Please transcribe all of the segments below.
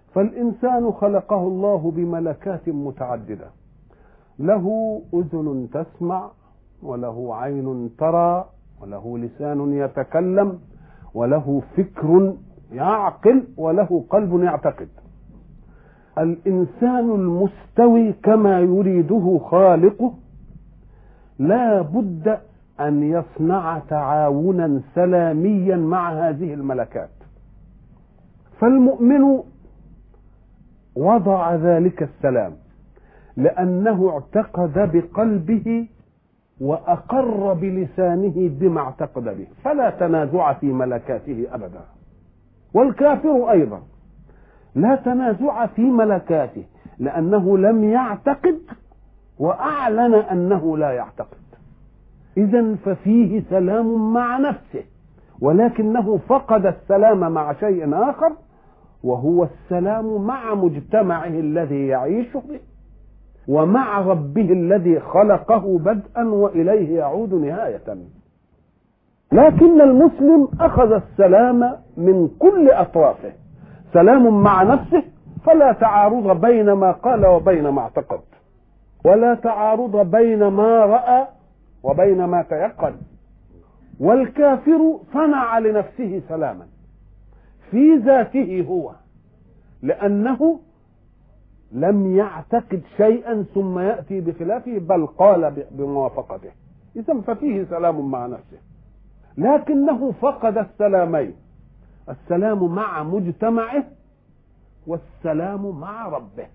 فالإنسان خلقه الله بملكات متعددة له أذن تسمع وله عين ترى وله لسان يتكلم وله فكر يعقل وله قلب يعتقد الإنسان المستوي كما يريده خالقه لا بد أن يصنع تعاونا سلاميا مع هذه الملكات فالمؤمن وضع ذلك السلام لأنه اعتقد بقلبه وأقر بلسانه بما اعتقد به فلا تنازع في ملكاته أبدا والكافر أيضا لا تنازع في ملكاته لأنه لم يعتقد وأعلن أنه لا يعتقد إذا ففيه سلام مع نفسه ولكنه فقد السلام مع شيء آخر وهو السلام مع مجتمعه الذي يعيش به ومع ربه الذي خلقه بدءا واليه يعود نهايه لكن المسلم اخذ السلام من كل اطرافه سلام مع نفسه فلا تعارض بين ما قال وبين ما اعتقد ولا تعارض بين ما راى وبين ما تيقن والكافر صنع لنفسه سلاما في ذاته هو لانه لم يعتقد شيئا ثم ياتي بخلافه بل قال بموافقته اذا ففيه سلام مع نفسه لكنه فقد السلامين السلام مع مجتمعه والسلام مع ربه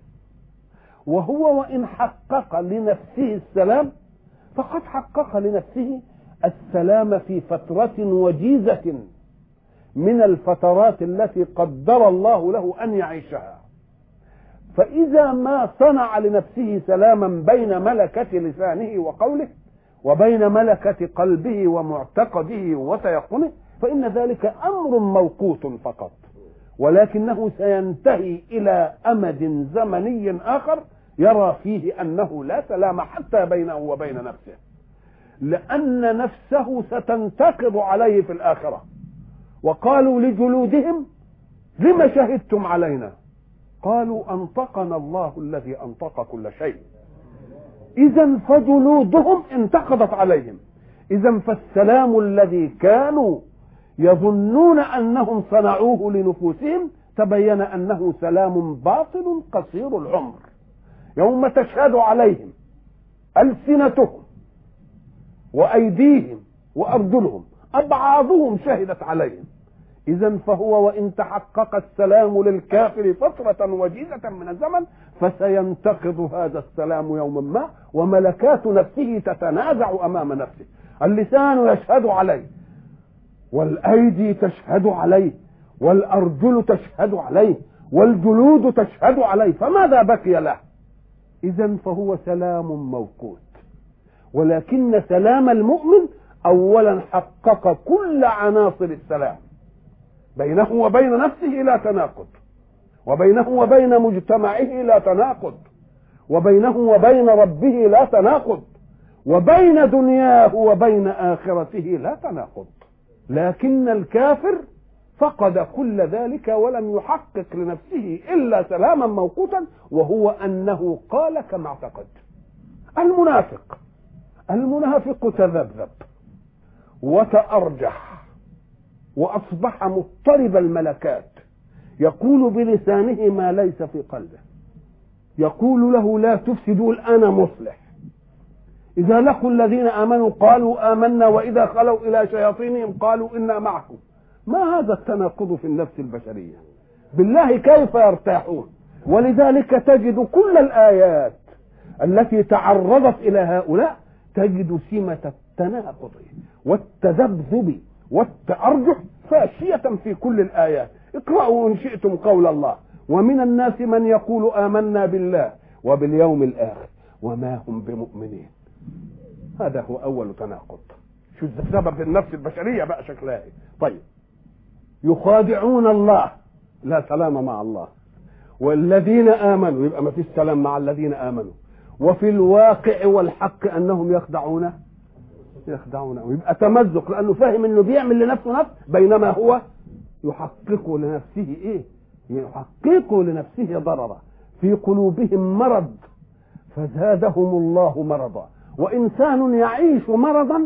وهو وان حقق لنفسه السلام فقد حقق لنفسه السلام في فترة وجيزة من الفترات التي قدر الله له أن يعيشها فإذا ما صنع لنفسه سلاما بين ملكة لسانه وقوله وبين ملكة قلبه ومعتقده وتيقنه فإن ذلك أمر موقوت فقط ولكنه سينتهي إلى أمد زمني آخر يرى فيه أنه لا سلام حتى بينه وبين نفسه لأن نفسه ستنتقض عليه في الآخرة وقالوا لجلودهم لم شهدتم علينا قالوا أنطقنا الله الذي أنطق كل شيء إذا فجلودهم انتقضت عليهم إذا فالسلام الذي كانوا يظنون أنهم صنعوه لنفوسهم تبين أنه سلام باطل قصير العمر يوم تشهد عليهم ألسنتهم وأيديهم وأرجلهم أبعاضهم شهدت عليهم إذا فهو وإن تحقق السلام للكافر فترة وجيزة من الزمن فسينتقض هذا السلام يوما ما وملكات نفسه تتنازع أمام نفسه اللسان يشهد عليه والأيدي تشهد عليه والأرجل تشهد عليه والجلود تشهد عليه فماذا بقي له إذا فهو سلام موقوت ولكن سلام المؤمن أولا حقق كل عناصر السلام بينه وبين نفسه لا تناقض وبينه وبين مجتمعه لا تناقض وبينه وبين ربه لا تناقض وبين دنياه وبين آخرته لا تناقض لكن الكافر فقد كل ذلك ولم يحقق لنفسه إلا سلاما موقوتا وهو أنه قال كما اعتقد المنافق المنافق تذبذب وتأرجح وأصبح مضطرب الملكات يقول بلسانه ما ليس في قلبه يقول له لا تفسدوا الآن مصلح إذا لقوا الذين آمنوا قالوا آمنا وإذا خلوا إلى شياطينهم قالوا إنا معكم ما هذا التناقض في النفس البشرية بالله كيف يرتاحون ولذلك تجد كل الآيات التي تعرضت إلى هؤلاء تجد سمة التناقض والتذبذب والتأرجح فاشية في كل الآيات اقرأوا إن شئتم قول الله ومن الناس من يقول آمنا بالله وباليوم الآخر وما هم بمؤمنين هذا هو أول تناقض شو السبب في النفس البشرية بقى شكلها ايه طيب يخادعون الله لا سلام مع الله والذين آمنوا يبقى ما فيش سلام مع الذين آمنوا وفي الواقع والحق أنهم يخدعون يخدعونه يبقى تمزق لانه فاهم انه بيعمل لنفسه نفس بينما هو يحقق لنفسه ايه يحققوا لنفسه ضررا في قلوبهم مرض فزادهم الله مرضا وإنسان يعيش مرضا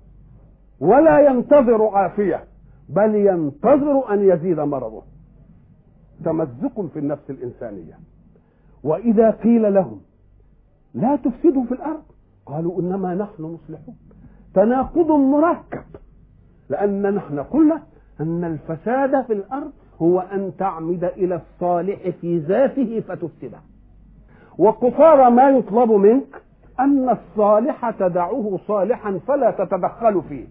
ولا ينتظر عافية بل ينتظر أن يزيد مرضه تمزق في النفس الإنسانية وإذا قيل لهم لا تفسدوا في الأرض قالوا إنما نحن مصلحون تناقض مركب لأن نحن قلنا أن الفساد في الأرض هو أن تعمد إلى الصالح في ذاته فتفسده وقصارى ما يطلب منك أن الصالح تدعه صالحا فلا تتدخل فيه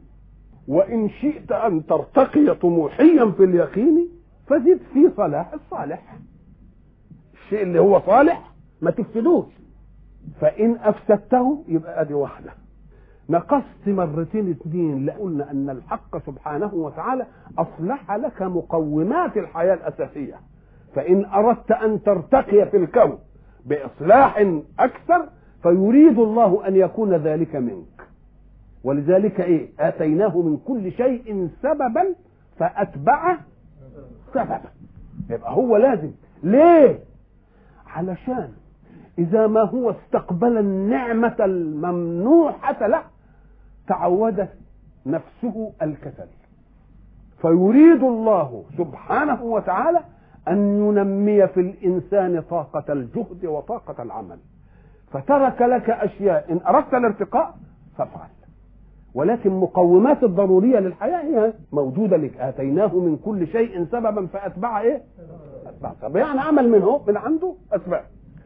وإن شئت أن ترتقي طموحيا في اليقين فزد في صلاح الصالح الشيء اللي هو صالح ما تفسدوش فإن أفسدته يبقى أدي واحدة نقصت مرتين اثنين لقلنا أن الحق سبحانه وتعالى أصلح لك مقومات الحياة الأساسية فإن أردت أن ترتقي في الكون بإصلاح أكثر فيريد الله أن يكون ذلك منك ولذلك إيه آتيناه من كل شيء سببا فأتبع سببا يبقى هو لازم ليه علشان إذا ما هو استقبل النعمة الممنوحة له تعودت نفسه الكسل فيريد الله سبحانه وتعالى أن ينمي في الإنسان طاقة الجهد وطاقة العمل فترك لك أشياء إن أردت الارتقاء فافعل ولكن مقومات الضرورية للحياة هي موجودة لك آتيناه من كل شيء سببا فأتبع إيه؟ أتبع سبب يعني عمل منه من عنده أسباب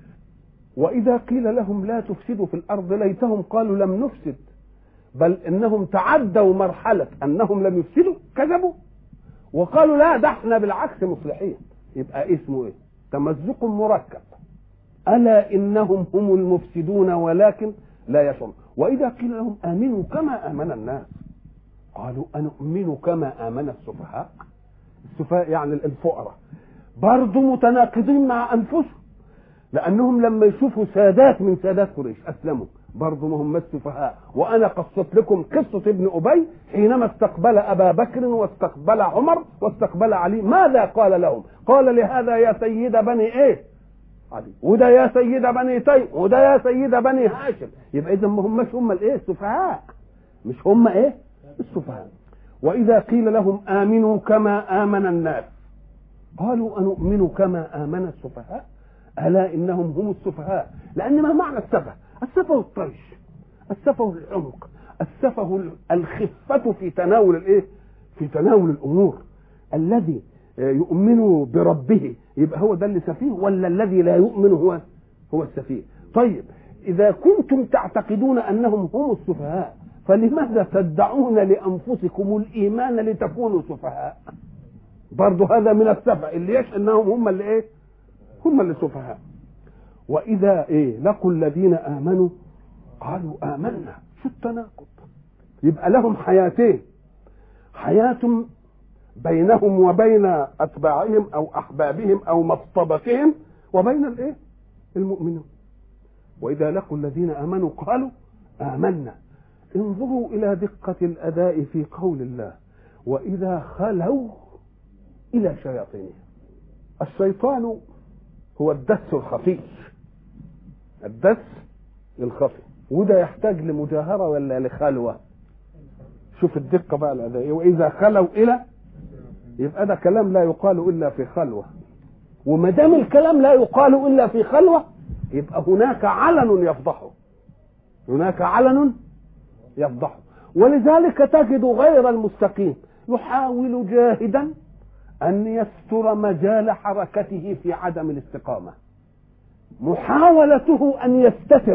وإذا قيل لهم لا تفسدوا في الأرض ليتهم قالوا لم نفسد بل إنهم تعدوا مرحلة أنهم لم يفسدوا كذبوا وقالوا لا ده احنا بالعكس مصلحين يبقى اسمه ايه تمزق مركب ألا إنهم هم المفسدون ولكن لا يشعرون وإذا قيل لهم آمنوا كما آمن الناس قالوا أنؤمن كما آمن السفهاء السفهاء يعني الفقراء برضه متناقضين مع أنفسهم لأنهم لما يشوفوا سادات من سادات قريش أسلموا برضه ما هم السفهاء وأنا قصت لكم قصة ابن أبي حينما استقبل أبا بكر واستقبل عمر واستقبل علي ماذا قال لهم قال لهذا يا سيد بني إيه علي وده يا سيد بني تيم وده يا سيد بني هاشم يبقى اذا ما هماش هم الايه السفهاء مش هم ايه السفهاء واذا قيل لهم امنوا كما امن الناس قالوا انؤمن كما امن السفهاء الا انهم هم السفهاء لان ما معنى السفه السفه الطيش السفه العمق السفه الخفه في تناول الايه في تناول الامور الذي يؤمن بربه يبقى هو ده اللي سفيه ولا الذي لا يؤمن هو هو السفيه طيب اذا كنتم تعتقدون انهم هم السفهاء فلماذا تدعون لانفسكم الايمان لتكونوا سفهاء برضه هذا من السفه اللي يش انهم هم اللي ايه هم اللي سفهاء واذا ايه لقوا الذين امنوا قالوا امنا شو التناقض يبقى لهم حياتين حياه بينهم وبين اتباعهم او احبابهم او مصطبتهم وبين الايه المؤمنون واذا لقوا الذين امنوا قالوا امنا انظروا الى دقه الاداء في قول الله واذا خلوا الى شياطينهم الشيطان هو الدس الخفي الدس الخفي وده يحتاج لمجاهره ولا لخلوه شوف الدقه بقى الادائيه واذا خلوا الى يبقى ده كلام لا يقال الا في خلوه وما دام الكلام لا يقال الا في خلوه يبقى هناك علن يفضحه هناك علن يفضحه ولذلك تجد غير المستقيم يحاول جاهدا ان يستر مجال حركته في عدم الاستقامه محاولته ان يستتر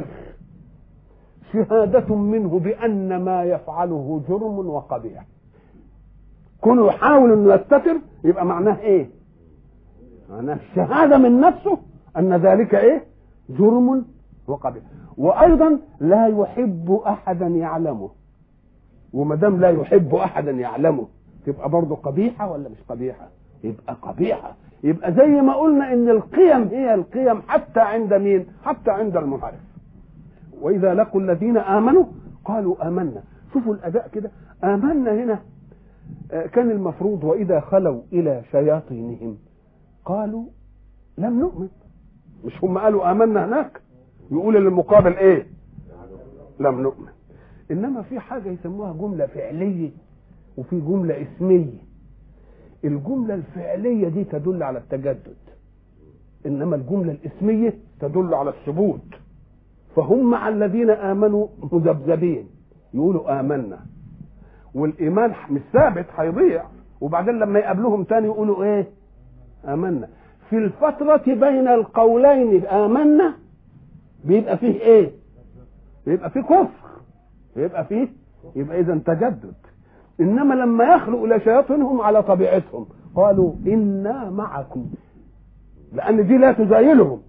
شهاده منه بان ما يفعله جرم وقبيح كونه يحاول انه يستتر يبقى معناه ايه معناه الشهاده من نفسه ان ذلك ايه جرم وقبيح وايضا لا يحب احدا يعلمه وما دام لا يحب احدا يعلمه تبقى برضه قبيحه ولا مش قبيحه يبقى قبيحه يبقى زي ما قلنا ان القيم هي القيم حتى عند مين حتى عند المنحرف واذا لقوا الذين امنوا قالوا امنا شوفوا الاداء كده امنا هنا كان المفروض واذا خلوا الى شياطينهم قالوا لم نؤمن مش هم قالوا آمنا هناك يقول للمقابل ايه لم نؤمن انما في حاجة يسموها جملة فعلية وفي جملة اسمية الجملة الفعلية دي تدل على التجدد انما الجملة الاسمية تدل على الثبوت فهم مع الذين امنوا مذبذبين يقولوا امنا والايمان مش ثابت هيضيع وبعدين لما يقابلوهم تاني يقولوا ايه امنا في الفترة بين القولين آمنا بيبقى فيه ايه بيبقى فيه كفر بيبقى فيه يبقى اذا تجدد انما لما يخلق الى شياطينهم على طبيعتهم قالوا انا معكم لان دي لا تزايلهم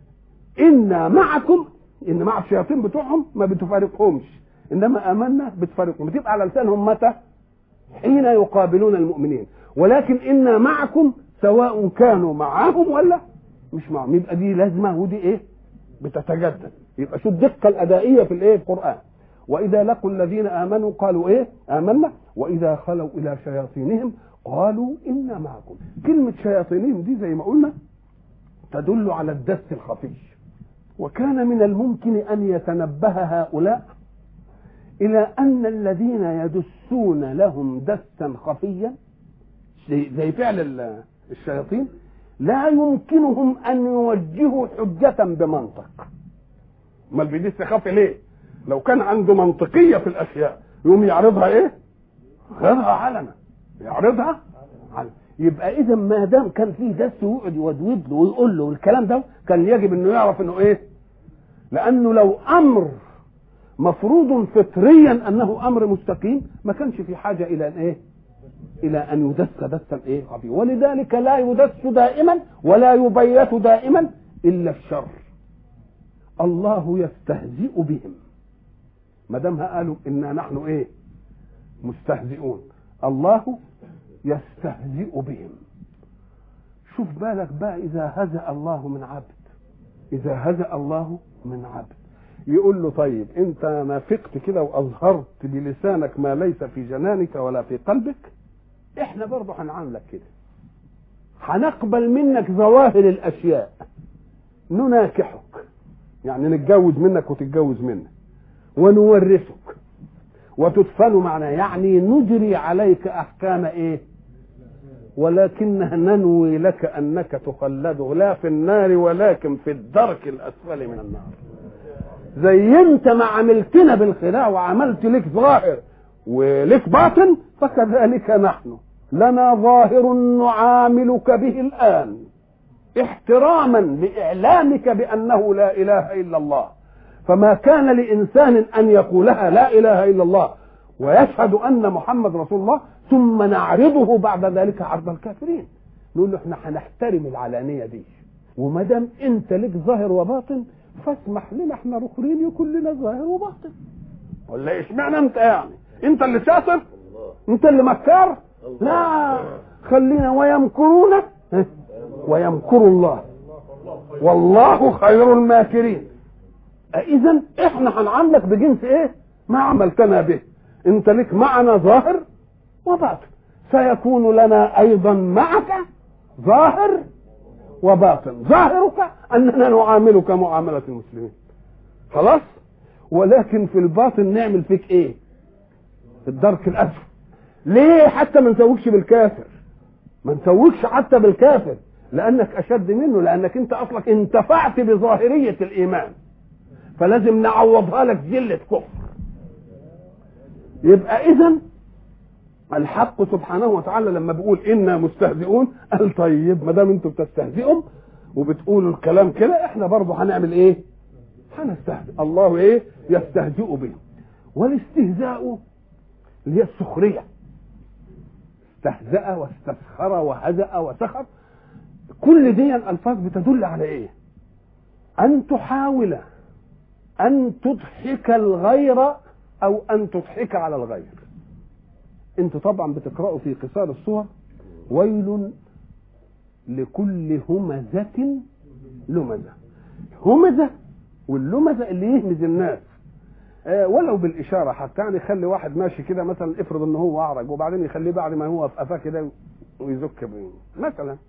انا معكم ان مع الشياطين بتوعهم ما بتفارقهمش انما امنا بتفارقهم بتبقى على لسانهم متى حين يقابلون المؤمنين ولكن انا معكم سواء كانوا معاهم ولا مش معهم يبقى دي لازمه ودي ايه بتتجدد يبقى شوف الدقه الادائيه في الايه القران واذا لقوا الذين امنوا قالوا ايه امنا واذا خلوا الى شياطينهم قالوا انا معكم كلمه شياطينهم دي زي ما قلنا تدل على الدس الخفي وكان من الممكن ان يتنبه هؤلاء الى ان الذين يدسون لهم دسا خفيا زي فعل الشياطين لا يمكنهم ان يوجهوا حجة بمنطق امال بيدس خفي ليه لو كان عنده منطقية في الاشياء يقوم يعرضها ايه يعرضها علنا يعرضها علنا يبقى اذا ما دام كان فيه دس ويقعد يودود له ويقول له والكلام ده كان يجب انه يعرف انه ايه لانه لو امر مفروض فطريا انه امر مستقيم ما كانش في حاجه الى ان ايه الى ان يدس دسا ايه خفي ولذلك لا يدس دائما ولا يبيت دائما الا الشر الله يستهزئ بهم ما دام قالوا انا نحن ايه مستهزئون الله يستهزئ بهم شوف بالك بقى اذا هزأ الله من عبد اذا هزأ الله من عبد يقول له طيب انت نافقت كده واظهرت بلسانك ما ليس في جنانك ولا في قلبك احنا برضه هنعاملك كده هنقبل منك ظواهر الاشياء نناكحك يعني نتجوز منك وتتجوز منا ونورثك وتدفن معنا يعني نجري عليك احكام ايه ولكن ننوي لك انك تخلد لا في النار ولكن في الدرك الاسفل من النار زي انت ما عملتنا بالخداع وعملت لك ظاهر ولك باطن فكذلك نحن لنا ظاهر نعاملك به الان احتراما لاعلامك بانه لا اله الا الله فما كان لانسان ان يقولها لا اله الا الله ويشهد ان محمد رسول الله ثم نعرضه بعد ذلك عرض الكافرين نقول له احنا هنحترم العلانيه دي وما دام انت لك ظاهر وباطن فاسمح لنا احنا الاخرين يكون لنا ظاهر وباطن ولا اشمعنى انت يعني انت اللي ساتر انت اللي مكار لا خلينا ويمكرون ويمكر الله والله خير الماكرين اذا احنا هنعاملك بجنس ايه ما عملتنا به انت لك معنا ظاهر وباطن سيكون لنا ايضا معك ظاهر وباطن ظاهرك اننا نعاملك معامله المسلمين خلاص ولكن في الباطن نعمل فيك ايه في الدرك الاسفل ليه حتى ما نسويكش بالكافر ما نسويكش حتى بالكافر لانك اشد منه لانك انت اصلك انتفعت بظاهريه الايمان فلازم نعوضها لك ذله كفر يبقى اذا الحق سبحانه وتعالى لما بيقول انا مستهزئون قال طيب ما دام انتم بتستهزئوا وبتقولوا الكلام كده احنا برضه هنعمل ايه؟ هنستهزئ الله ايه؟ يستهزئ به والاستهزاء اللي هي السخريه استهزأ واستسخر وهزأ وسخر كل دي الألفاظ بتدل على إيه؟ أن تحاول أن تضحك الغير أو أن تضحك على الغير أنتوا طبعا بتقرأوا في قصار الصور ويل لكل همزة لمزة همزة واللمزة اللي يهمز الناس آه ولو بالإشارة حتى يعني يخلي واحد ماشي كده مثلا افرض ان هو أعرج وبعدين يخليه بعد ما هو في قفاه كده ويزك بيه مثلا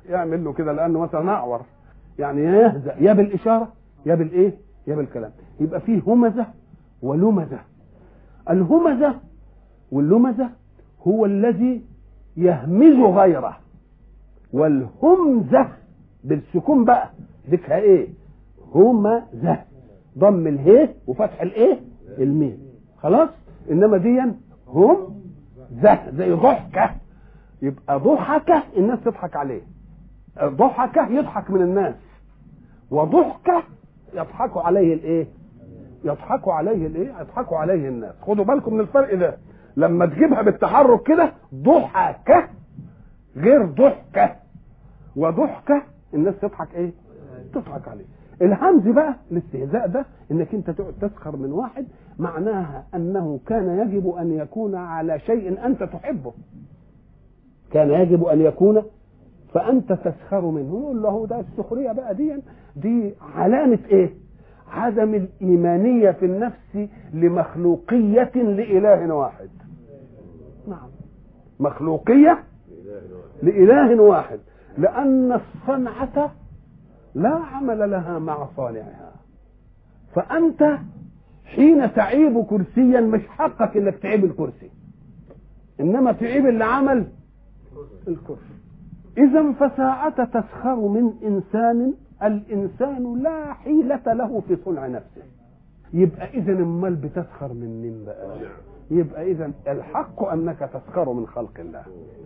يعمل له كده لانه مثلا اعور يعني يهزأ يا بالاشاره يا بالايه يا بالكلام يبقى فيه همزه ولمزه الهمزه واللمزه هو الذي يهمز غيره والهمزه بالسكون بقى ذكها ايه همزه ضم اله وفتح الايه الميم خلاص انما دي هم زه زي ضحكه يبقى ضحكه الناس تضحك عليه ضحكه يضحك من الناس وضحكه يضحكوا عليه الايه يضحكوا عليه الايه يضحكوا عليه الناس خدوا بالكم من الفرق ده لما تجيبها بالتحرك كده ضحكه غير ضحكه وضحكه الناس تضحك ايه تضحك عليه الهمز بقى الاستهزاء ده انك انت تقعد تسخر من واحد معناها انه كان يجب ان يكون على شيء انت تحبه كان يجب ان يكون فانت تسخر منه يقول له ده السخريه بقى دي دي علامه ايه عدم الايمانيه في النفس لمخلوقيه لاله واحد نعم مخلوقيه لاله واحد لان الصنعه لا عمل لها مع صانعها فأنت حين تعيب كرسيا مش حقك انك تعيب الكرسي انما تعيب اللي عمل الكرسي اذا فساعة تسخر من انسان الانسان لا حيلة له في صنع نفسه يبقى اذا امال بتسخر من مين بقى يبقى اذا الحق انك تسخر من خلق الله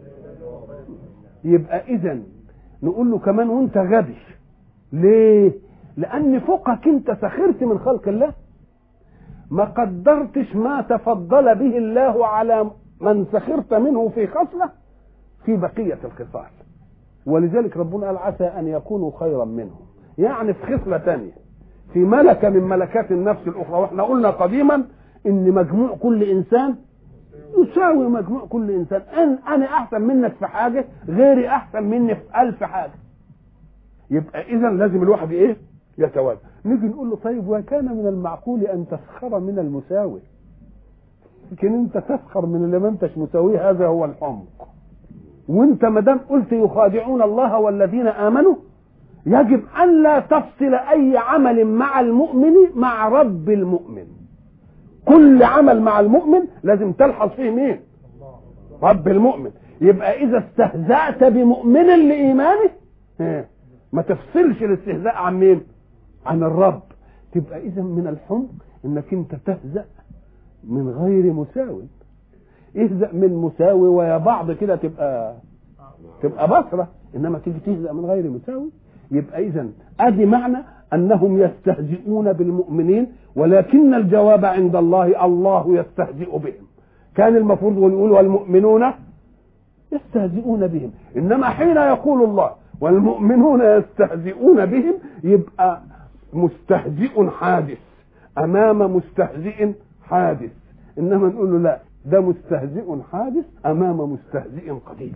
يبقى اذا نقول له كمان وانت غبي ليه لان فوقك انت سخرت من خلق الله ما قدرتش ما تفضل به الله على من سخرت منه في خصله في بقيه الخصال ولذلك ربنا قال عسى ان يكونوا خيرا منهم يعني في خصله ثانيه في ملكه من ملكات النفس الاخرى واحنا قلنا قديما ان مجموع كل انسان يساوي مجموع كل انسان ان انا احسن منك في حاجه غيري احسن مني في الف حاجه يبقى اذا لازم الواحد ايه يتوازن نيجي نقول له طيب وكان من المعقول ان تسخر من المساوي لكن انت تسخر من اللي ما انتش مساوي هذا هو الحمق وانت ما دام قلت يخادعون الله والذين امنوا يجب ان لا تفصل اي عمل مع المؤمن مع رب المؤمن كل عمل مع المؤمن لازم تلحظ فيه مين رب المؤمن يبقى اذا استهزأت بمؤمن لايمانه ما تفصلش الاستهزاء عن مين عن الرب تبقى اذا من الحمق انك انت تهزأ من غير مساو اهزأ من مساوي ويا بعض كده تبقى تبقى بصرة انما تيجي تهزأ من غير مساوي يبقى اذا ادي معنى انهم يستهزئون بالمؤمنين ولكن الجواب عند الله الله يستهزئ بهم كان المفروض يقول والمؤمنون يستهزئون بهم انما حين يقول الله والمؤمنون يستهزئون بهم يبقى مستهزئ حادث امام مستهزئ حادث انما نقول له لا ده مستهزئ حادث امام مستهزئ قديم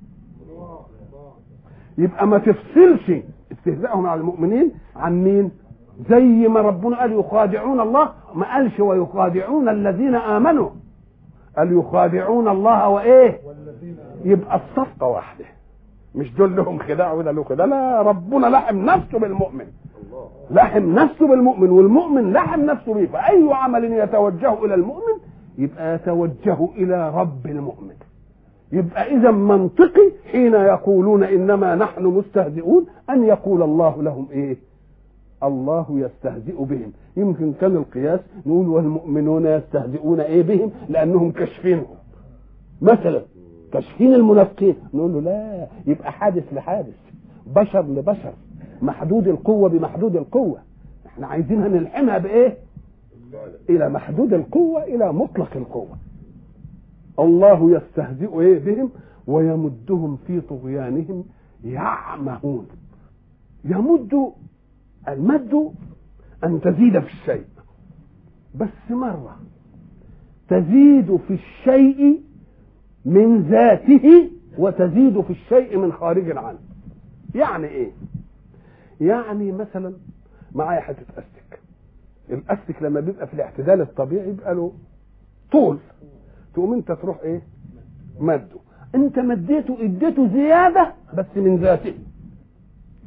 يبقى ما تفصلش استهزائهم على المؤمنين عن مين زي ما ربنا قال يخادعون الله ما قالش ويخادعون الذين امنوا قال يخادعون الله وايه يبقى الصفقه واحده مش دول لهم خداع وده له خداع لا ربنا لحم نفسه بالمؤمن لحم نفسه بالمؤمن والمؤمن لحم نفسه به فأي عمل يتوجه إلى المؤمن يبقى يتوجه إلى رب المؤمن يبقى إذا منطقي حين يقولون إنما نحن مستهزئون أن يقول الله لهم إيه الله يستهزئ بهم يمكن كان القياس نقول والمؤمنون يستهزئون إيه بهم لأنهم كشفينهم مثلا كشفين المنافقين نقول له لا يبقى حادث لحادث بشر لبشر محدود القوة بمحدود القوة احنا عايزينها نلحمها بايه الى محدود القوة الى مطلق القوة الله يستهزئ ايه بهم ويمدهم في طغيانهم يعمهون يمد المد ان تزيد في الشيء بس مرة تزيد في الشيء من ذاته وتزيد في الشيء من خارج عنه يعني ايه يعني مثلا معايا حته استك الاستك لما بيبقى في الاعتدال الطبيعي يبقى له طول تقوم انت تروح ايه مده انت مديته اديته زياده بس من ذاته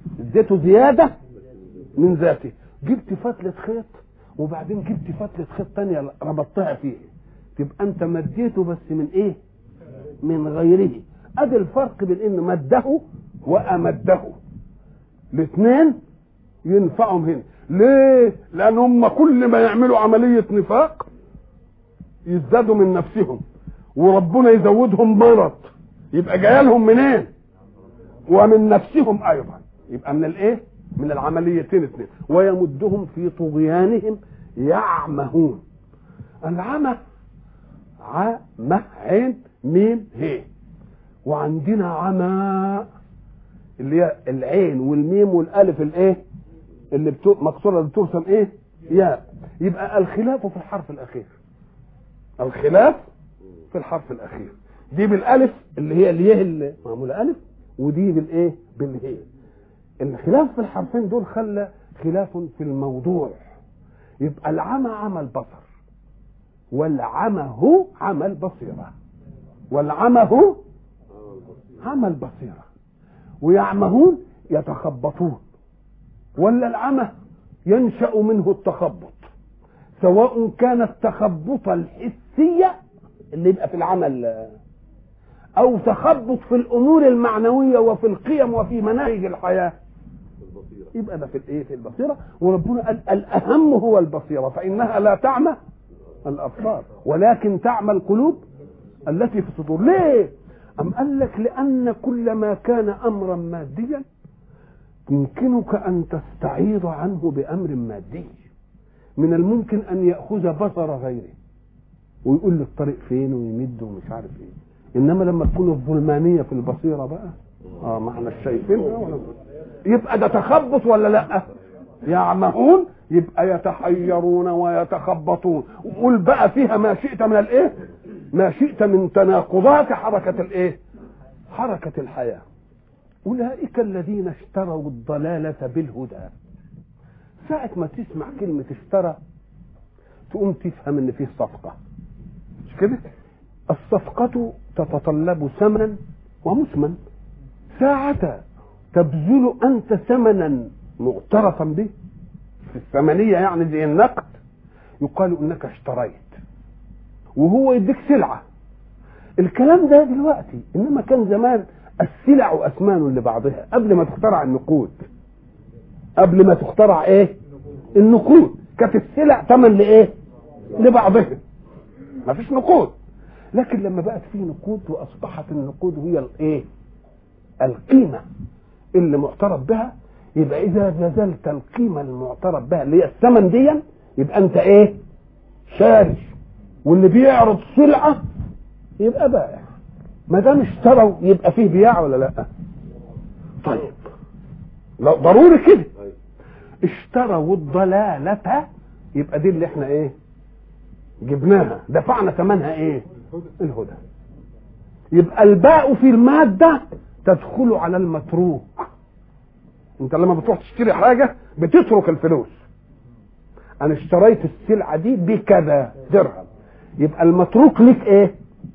اديته زياده من ذاته جبت فتله خيط وبعدين جبت فتله خيط تانية ربطتها فيه تبقى انت مديته بس من ايه من غيره ادي الفرق بين ان مده وامده الاثنين ينفعهم هنا ليه لان هم كل ما يعملوا عمليه نفاق يزدادوا من نفسهم وربنا يزودهم مرض يبقى جاي لهم منين ومن نفسهم ايضا يبقى من الايه من العمليتين اثنين ويمدهم في طغيانهم يعمهون العمى عمى عين ميم هي وعندنا عمى اللي هي العين والميم والالف الايه اللي بتو... مكسوره اللي بترسم ايه ياء يبقى الخلاف في الحرف الاخير الخلاف في الحرف الاخير دي بالالف اللي هي اليه اللي معموله الف ودي بالايه بالهي الخلاف في الحرفين دول خلى خلاف في الموضوع يبقى العمى عمى البصر والعمى هو عمى البصيره والعمى هو عمى البصيره ويعمهون يتخبطون ولا العمى ينشا منه التخبط سواء كان التخبط الحسيه اللي يبقى في العمل او تخبط في الامور المعنويه وفي القيم وفي مناهج الحياه يبقى ده في الايه في البصيره وربنا قال الاهم هو البصيره فانها لا تعمى الابصار ولكن تعمى القلوب التي في الصدور ليه ام قال لك لان كل ما كان امرا ماديا يمكنك ان تستعيض عنه بامر مادي من الممكن ان ياخذ بصر غيره ويقول له الطريق فين ويمد ومش عارف ايه انما لما تكون الظلمانيه في البصيره بقى اه ما احنا شايفينها ولا يبقى ده تخبط ولا لا يعمهون يبقى يتحيرون ويتخبطون وقول بقى فيها ما شئت من الايه ما شئت من تناقضات حركه الايه حركه الحياه اولئك الذين اشتروا الضلاله بالهدى ساعه ما تسمع كلمه اشترى تقوم تفهم ان فيه صفقه مش كده الصفقه تتطلب ثمنا ومثمن ساعة تبذل أنت ثمنا معترفا به في الثمنية يعني زي النقد يقال إنك اشتريت وهو يديك سلعة الكلام ده دلوقتي إنما كان زمان السلع أثمان لبعضها قبل ما تخترع النقود قبل ما تخترع إيه النقود كانت السلع ثمن لإيه لبعضها ما فيش نقود لكن لما بقت في نقود وأصبحت النقود هي الإيه القيمة اللي معترف بها يبقى إذا بذلت القيمة المعترف بها اللي هي الثمن دي يبقى أنت إيه؟ شاري واللي بيعرض سلعة يبقى بائع ما دام اشتروا يبقى فيه بياع ولا لا؟ طيب لو ضروري كده اشتروا الضلالة يبقى دي اللي احنا ايه؟ جبناها دفعنا ثمنها ايه؟ الهدى يبقى الباء في المادة تدخل على المتروك انت لما بتروح تشتري حاجة بتترك الفلوس انا اشتريت السلعة دي بكذا درهم يبقى المتروك ليك ايه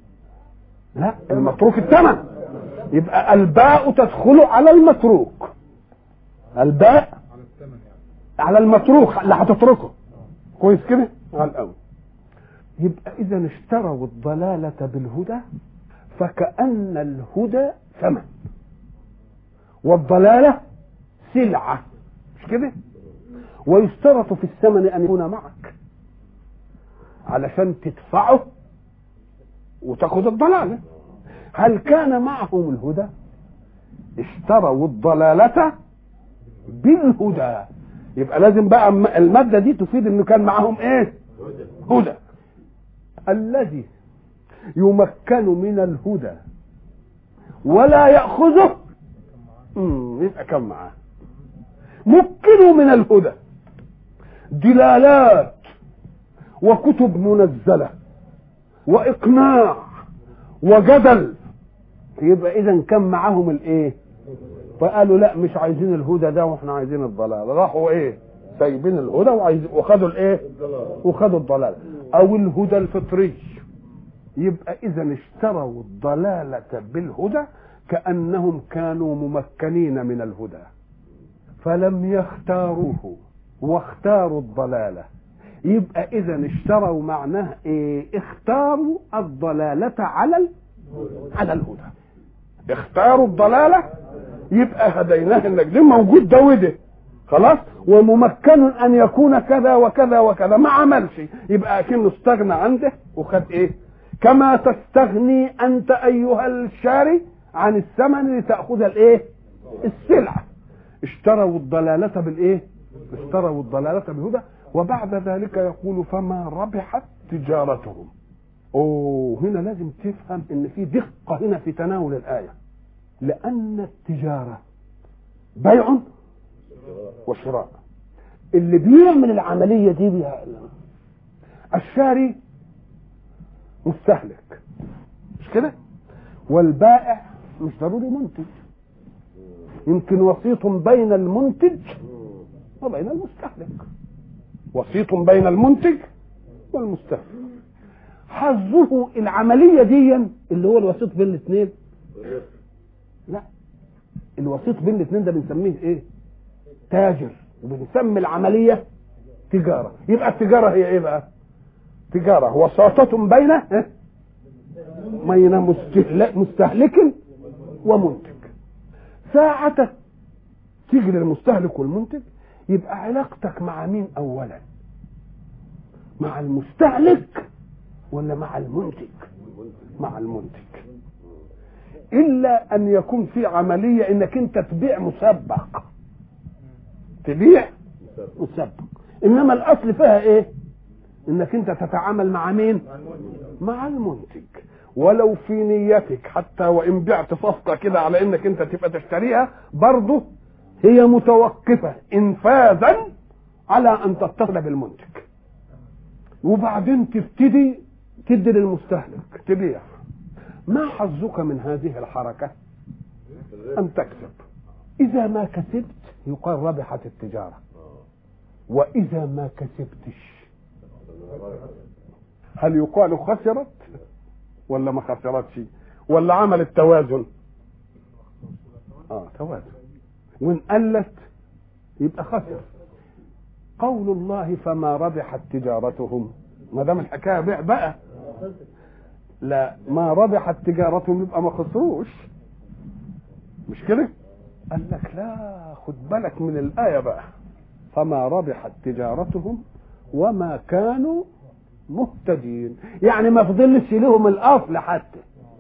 لا المتروك الثمن يبقى الباء تدخل على المتروك الباء على المتروك اللي هتتركه كويس كده على الاول يبقى اذا اشتروا الضلالة بالهدى فكأن الهدى ثمن والضلالة سلعة مش كده ويشترط في الثمن أن يكون معك علشان تدفعه وتاخذ الضلالة هل كان معهم الهدى اشتروا الضلالة بالهدى يبقى لازم بقى المادة دي تفيد انه كان معهم ايه هدى الذي يمكن من الهدى ولا يأخذه يبقى كم معاه مكنوا من الهدى دلالات وكتب منزلة وإقناع وجدل يبقى إذا كان معاهم الإيه؟ فقالوا لا مش عايزين الهدى ده واحنا عايزين الضلال راحوا إيه؟ سايبين الهدى وعايزين وخدوا الإيه؟ وخدوا الضلال أو الهدى الفطري يبقى اذا اشتروا الضلالة بالهدى كأنهم كانوا ممكنين من الهدى فلم يختاروه واختاروا الضلاله يبقى اذا اشتروا معناه ايه اختاروا الضلاله على ال... على الهدى اختاروا الضلاله يبقى هديناه النجدين موجود ده وده خلاص وممكن ان يكون كذا وكذا وكذا ما عملش يبقى اكنه استغنى عنده وخد ايه كما تستغني انت ايها الشاري عن الثمن لتاخذ الايه السلعه اشتروا الضلاله بالايه اشتروا الضلاله بالهدى وبعد ذلك يقول فما ربحت تجارتهم اوه هنا لازم تفهم ان في دقه هنا في تناول الايه لان التجاره بيع وشراء اللي بيعمل العمليه دي بيها الشاري مستهلك مش كده والبائع مش ضروري منتج يمكن وسيط بين المنتج وبين المستهلك وسيط بين المنتج والمستهلك حظه العملية دي اللي هو الوسيط بين الاثنين لا الوسيط بين الاثنين ده بنسميه ايه تاجر وبنسمي العملية تجارة يبقى التجارة هي ايه بقى تجارة وساطة بين إيه؟ بين مستهلك, مستهلك ومنتج ساعة تيجي للمستهلك والمنتج يبقى علاقتك مع مين اولا مع المستهلك ولا مع المنتج مع المنتج الا ان يكون في عمليه انك انت تبيع مسبق تبيع مسبق انما الاصل فيها ايه انك انت تتعامل مع مين مع المنتج ولو في نيتك حتى وان بعت صفقه كده على انك انت تبقى تشتريها برضه هي متوقفه انفاذا على ان تتصل بالمنتج وبعدين تبتدي تدي للمستهلك تبيع ما حظك من هذه الحركة أن تكسب إذا ما كسبت يقال ربحت التجارة وإذا ما كسبتش هل يقال خسرت ولا ما خسرتش ولا عملت توازن اه توازن وان قلت يبقى خسر قول الله فما ربحت تجارتهم ما دام الحكايه بيع بقى لا ما ربحت تجارتهم يبقى ما خسروش مش كده قال لك لا خد بالك من الآية بقى فما ربحت تجارتهم وما كانوا مهتدين يعني ما فضلش لهم الأصل حتى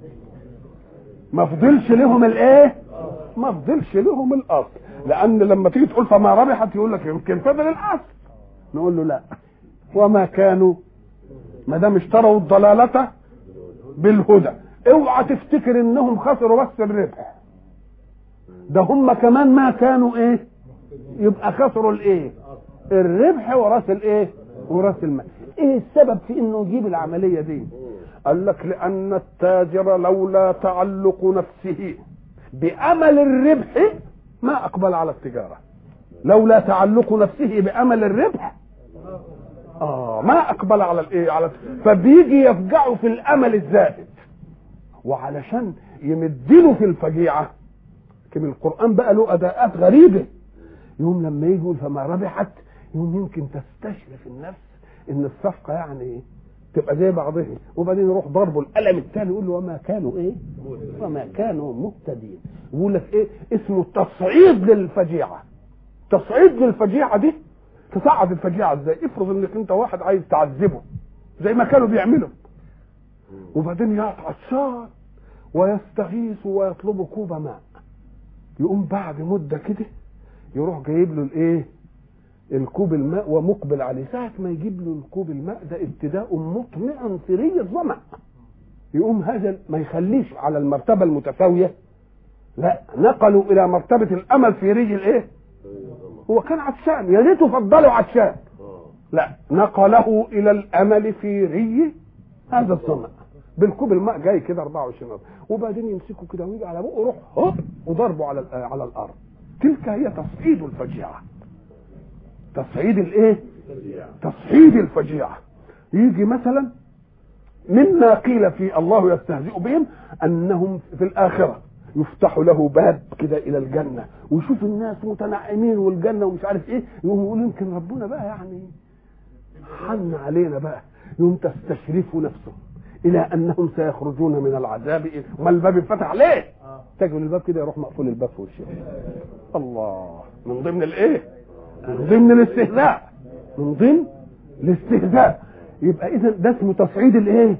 ما فضلش لهم الايه ما فضلش لهم الاصل لان لما تيجي تقول فما ربحت يقول لك يمكن فضل الاصل نقول له لا وما كانوا ما دام اشتروا الضلاله بالهدى اوعى تفتكر انهم خسروا بس الربح ده هم كمان ما كانوا ايه يبقى خسروا الايه الربح وراس الايه وراس المال ايه السبب في انه يجيب العمليه دي قال لك لان التاجر لولا تعلق نفسه بامل الربح ما اقبل على التجاره لولا تعلق نفسه بامل الربح اه ما اقبل على الايه على فبيجي يفجعه في الامل الزائد وعلشان يمدله في الفجيعه كم القران بقى له اداءات غريبه يوم لما يجي يقول فما ربحت يوم يمكن تستشرف النفس ان الصفقه يعني تبقى زي بعضها وبعدين يروح ضربه القلم الثاني يقول له وما كانوا ايه وما كانوا مهتدين يقول لك ايه اسمه تصعيد للفجيعه تصعيد للفجيعه دي تصعد الفجيعه ازاي افرض انك انت واحد عايز تعذبه زي ما كانوا بيعملوا وبعدين يقطع الشعر ويستغيث ويطلب كوب ماء يقوم بعد مده كده يروح جايب له الايه الكوب الماء ومقبل عليه ساعة ما يجيب له الكوب الماء ده ابتداء مطمع ثري الظمأ يقوم هذا ما يخليش على المرتبة المتساوية لا نقلوا إلى مرتبة الأمل في ري الإيه؟ هو كان عطشان يا ريته فضلوا عطشان لا نقله إلى الأمل في ري هذا الظمأ بالكوب الماء جاي كده 24 مرة وبعدين يمسكه كده ويجي على بقه يروح هوب وضربه على على الأرض تلك هي تصعيد الفجيعه تصعيد الايه تصعيد الفجيعه يجي مثلا مما قيل في الله يستهزئ بهم انهم في الاخره يفتح له باب كده الى الجنه ويشوف الناس متنعمين والجنه ومش عارف ايه يقوم يقول يمكن ربنا بقى يعني حن علينا بقى يوم تستشرف نفسه الى انهم سيخرجون من العذاب ما الباب اتفتح ليه؟ تجد الباب كده يروح مقفول الباب في وشه الله من ضمن الايه؟ من ضمن الاستهزاء من ضمن الاستهزاء يبقى اذا ده اسمه تصعيد الايه؟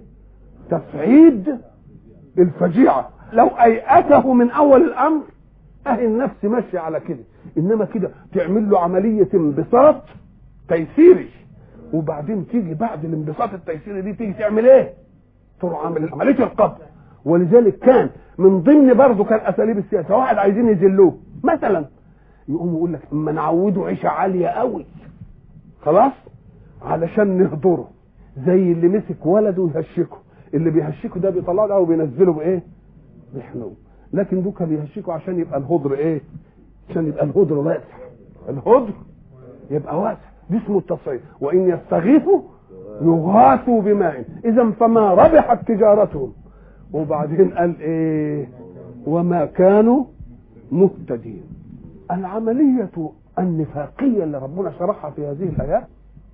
تصعيد الفجيعه لو ايأته من اول الامر اهي النفس ماشيه على كده انما كده تعمل له عمليه انبساط تيسيري وبعدين تيجي بعد الانبساط التيسيري دي تيجي تعمل ايه؟ تروح عامل عمليه القبض ولذلك كان من ضمن برضه كان اساليب السياسه واحد عايزين يذلوه مثلا يقوم يقول لك اما نعوده عيشه عاليه قوي خلاص علشان نهضره زي اللي مسك ولده يهشكه اللي بيهشكه ده بيطلعه ده وبينزله بايه؟ بحنو لكن دوكا بيهشكه عشان يبقى الهضر ايه؟ عشان يبقى الهضر واسع الهضر يبقى واسع دي اسمه التصعيد وان يستغيثوا يغاثوا بماء اذا فما ربحت تجارتهم وبعدين قال ايه وما كانوا مهتدين العملية النفاقية اللي ربنا شرحها في هذه الآيات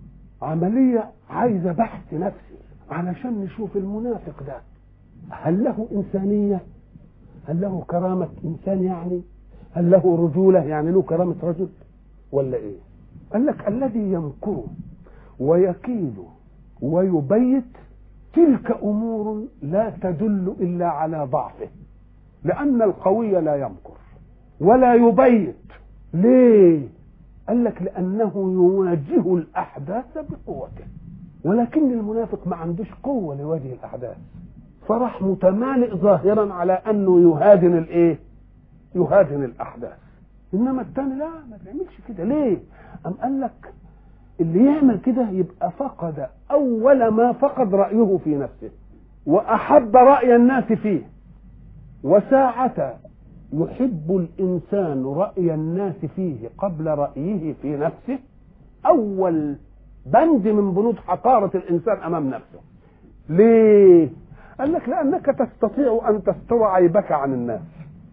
عملية عايزة بحث نفسي علشان نشوف المنافق ده هل له إنسانية هل له كرامة إنسان يعني هل له رجولة يعني له كرامة رجل ولا إيه قال لك الذي يمكر ويكيد ويبيت تلك امور لا تدل الا على ضعفه لان القوي لا يمكر ولا يبيت ليه قال لك لانه يواجه الاحداث بقوته ولكن المنافق ما عندوش قوه لوجه الاحداث فراح متمالئ ظاهرا على انه يهادن الايه يهادن الاحداث انما الثاني لا ما بيعملش كده ليه ام قال لك اللي يعمل كده يبقى فقد اول ما فقد رايه في نفسه واحب راي الناس فيه وساعة يحب الانسان راي الناس فيه قبل رايه في نفسه اول بند من بنود حقارة الانسان امام نفسه ليه قال لك لانك تستطيع ان تستر عيبك عن الناس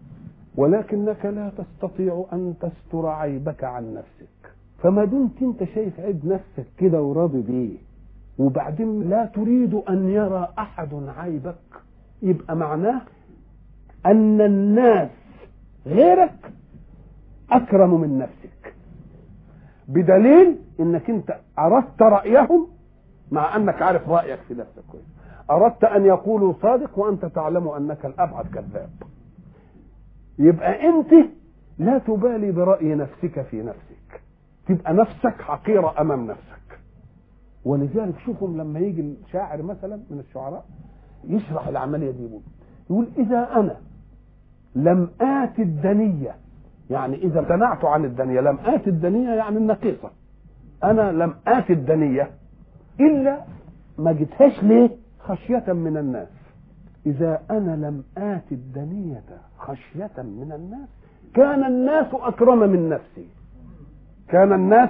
ولكنك لا تستطيع ان تستر عيبك عن نفسك فما دمت انت شايف عيب نفسك كده وراضي بيه وبعدين لا تريد ان يرى احد عيبك يبقى معناه ان الناس غيرك اكرم من نفسك بدليل انك انت اردت رايهم مع انك عارف رايك في نفسك كويس اردت ان يقولوا صادق وانت تعلم انك الابعد كذاب يبقى انت لا تبالي براي نفسك في نفسك تبقى نفسك حقيره امام نفسك ولذلك شوفهم لما يجي الشاعر مثلا من الشعراء يشرح العمليه دي يقول يقول اذا انا لم آت الدنية يعني إذا امتنعت عن الدنيا لم آت الدنية يعني النقيصة أنا لم آت الدنية إلا ما جيتهاش ليه خشية من الناس إذا أنا لم آت الدنية خشية من الناس كان الناس أكرم من نفسي كان الناس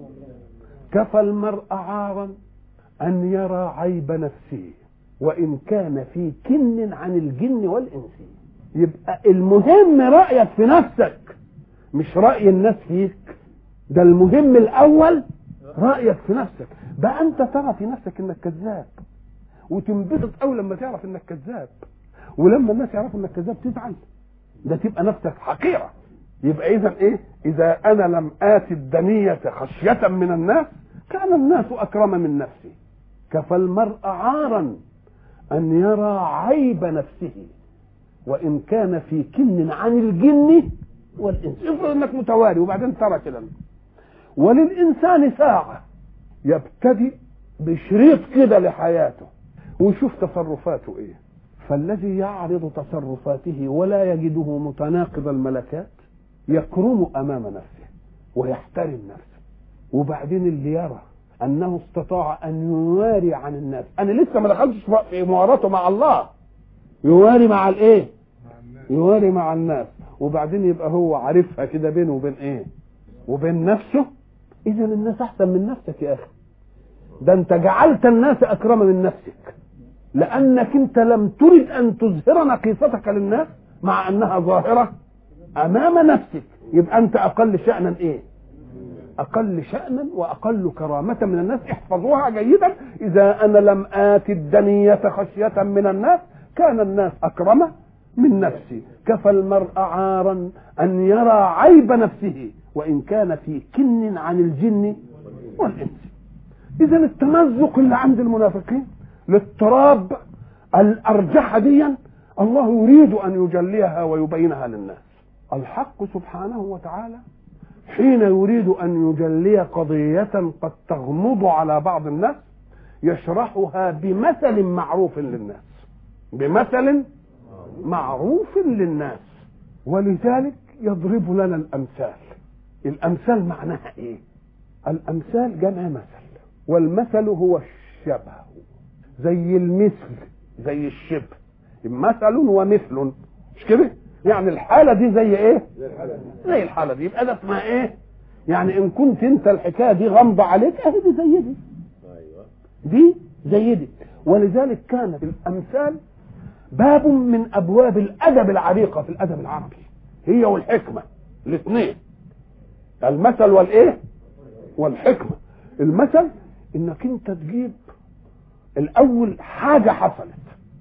كفى المرء عارا أن يرى عيب نفسه وإن كان في كن عن الجن والإنس يبقى المهم رأيك في نفسك مش رأي الناس فيك ده المهم الأول رأيك في نفسك بقى أنت ترى في نفسك إنك كذاب وتنبسط أوي لما تعرف إنك كذاب ولما الناس يعرفوا إنك كذاب تزعل ده تبقى نفسك حقيرة يبقى إذا إيه إذا أنا لم آتي الدنية خشية من الناس كان الناس أكرم من نفسي كفى المرء عارا أن يرى عيب نفسه وان كان في كن عن الجن والانس افرض انك متوالي وبعدين ترى كده وللانسان ساعه يبتدي بشريط كده لحياته ويشوف تصرفاته ايه فالذي يعرض تصرفاته ولا يجده متناقض الملكات يكرم امام نفسه ويحترم نفسه وبعدين اللي يرى انه استطاع ان يواري عن الناس انا لسه ما دخلتش في مواراته مع الله يواري مع الايه يواري مع الناس وبعدين يبقى هو عارفها كده بينه وبين ايه وبين نفسه اذا الناس احسن من نفسك يا اخي ده انت جعلت الناس اكرم من نفسك لانك انت لم ترد ان تظهر نقيصتك للناس مع انها ظاهره امام نفسك يبقى انت اقل شانا ايه اقل شانا واقل كرامه من الناس احفظوها جيدا اذا انا لم اتي الدنيه خشيه من الناس كان الناس اكرم من نفسي كفى المرء عارا ان يرى عيب نفسه وان كان في كن عن الجن والانس اذا التمزق اللي عند المنافقين الاضطراب الارجح ديا الله يريد ان يجليها ويبينها للناس الحق سبحانه وتعالى حين يريد ان يجلي قضيه قد تغمض على بعض الناس يشرحها بمثل معروف للناس بمثل معروف للناس ولذلك يضرب لنا الامثال الامثال معناها ايه الامثال جمع مثل والمثل هو الشبه زي المثل زي الشبه مثل ومثل مش كده يعني الحاله دي زي ايه زي الحاله دي يبقى ده اسمها ايه يعني ان كنت انت الحكايه دي غامضه عليك اهي دي زي دي دي زي دي ولذلك كانت الامثال باب من ابواب الادب العريقه في الادب العربي هي والحكمه الاثنين المثل والايه والحكمه المثل انك انت تجيب الاول حاجه حصلت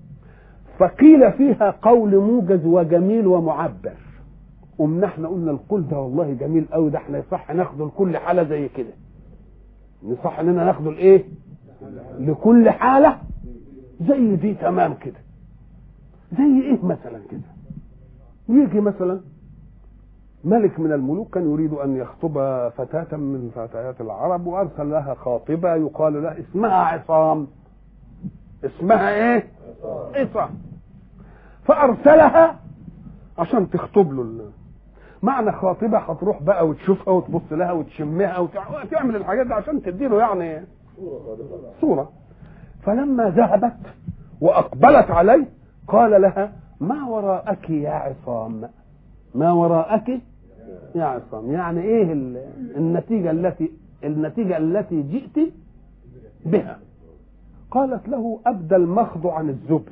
فقيل فيها قول موجز وجميل ومعبر قمنا احنا قلنا القول ده والله جميل قوي ده احنا يصح ناخده لكل حاله زي كده يصح اننا ناخده لايه لكل حاله زي دي تمام كده زي ايه مثلا كده يجي مثلا ملك من الملوك كان يريد ان يخطب فتاة من فتيات العرب وارسل لها خاطبة يقال لها اسمها عصام اسمها ايه عصام فارسلها عشان تخطب له ال- معنى خاطبة هتروح بقى وتشوفها وتبص لها وتشمها وتع- وتعمل الحاجات دي عشان تديله يعني صورة فلما ذهبت وأقبلت عليه قال لها ما وراءك يا عصام ما وراءك يا عصام يعني ايه ال- النتيجة التي النتيجة التي جئت بها قالت له أبدى المخض عن الزبد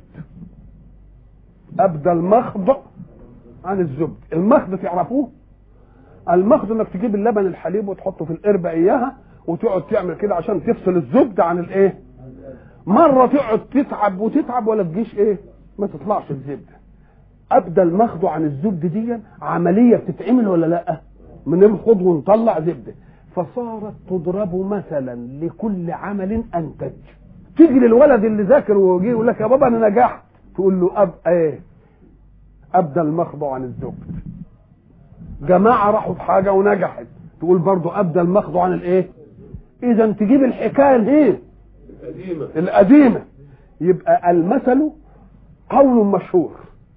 أبدى المخض عن الزبد المخض تعرفوه المخض انك تجيب اللبن الحليب وتحطه في القربة اياها وتقعد تعمل كده عشان تفصل الزبد عن الايه مرة تقعد تتعب وتتعب ولا تجيش ايه ما تطلعش الزبدة ابدا المخض عن الزبد دي عملية بتتعمل ولا لا بنمخض ونطلع زبدة فصارت تضرب مثلا لكل عمل انتج تيجي للولد اللي ذاكر ويجي يقول لك يا بابا انا نجحت تقول له اب ايه ابدا المخض عن الزبد جماعة راحوا في حاجة ونجحت تقول برضو ابدا المخض عن الايه اذا تجيب الحكاية الايه القديمة القديمة يبقى المثل قول مشهور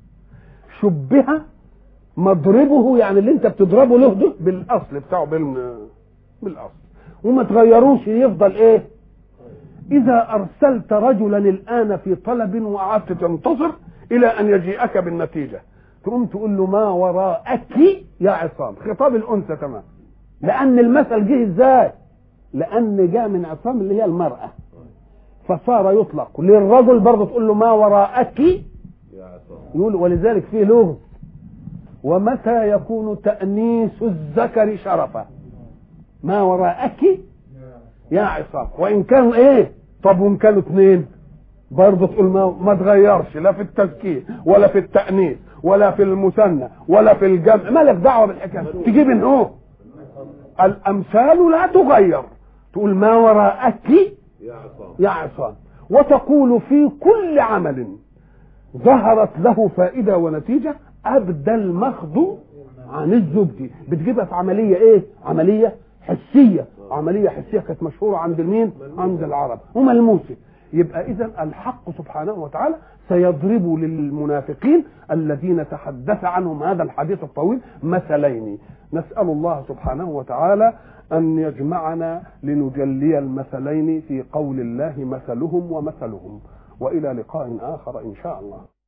شبه مضربه يعني اللي انت بتضربه له ده بالاصل بتاعه بال بالاصل وما تغيروش يفضل ايه اذا ارسلت رجلا الان في طلب وقعدت تنتظر الى ان يجيئك بالنتيجه تقوم تقول له ما وراءك يا عصام خطاب الانثى تمام لان المثل جه ازاي لان جاء من عصام اللي هي المراه فصار يطلق للرجل برضه تقول له ما وراءك يا عصام يقول ولذلك فيه لغز ومتى يكون تأنيس الذكر شرفا ما وراءك يا عصام وإن كانوا إيه طب وإن كانوا اثنين برضه تقول ما, ما تغيرش لا في التذكير ولا في التأنيث ولا في المثنى ولا في الجمع مالك دعوة بالحكاية تجيب من هو الأمثال لا تغير تقول ما وراءك يا عصام يا عصام وتقول في كل عمل ظهرت له فائدة ونتيجة أبدى المخض عن الزبد بتجيبها في عملية إيه عملية حسية عملية حسية كانت مشهورة عند مين عند العرب وملموسة يبقى إذا الحق سبحانه وتعالى سيضرب للمنافقين الذين تحدث عنهم هذا الحديث الطويل مثلين نسأل الله سبحانه وتعالى أن يجمعنا لنجلي المثلين في قول الله مثلهم ومثلهم وإلى لقاء آخر إن شاء الله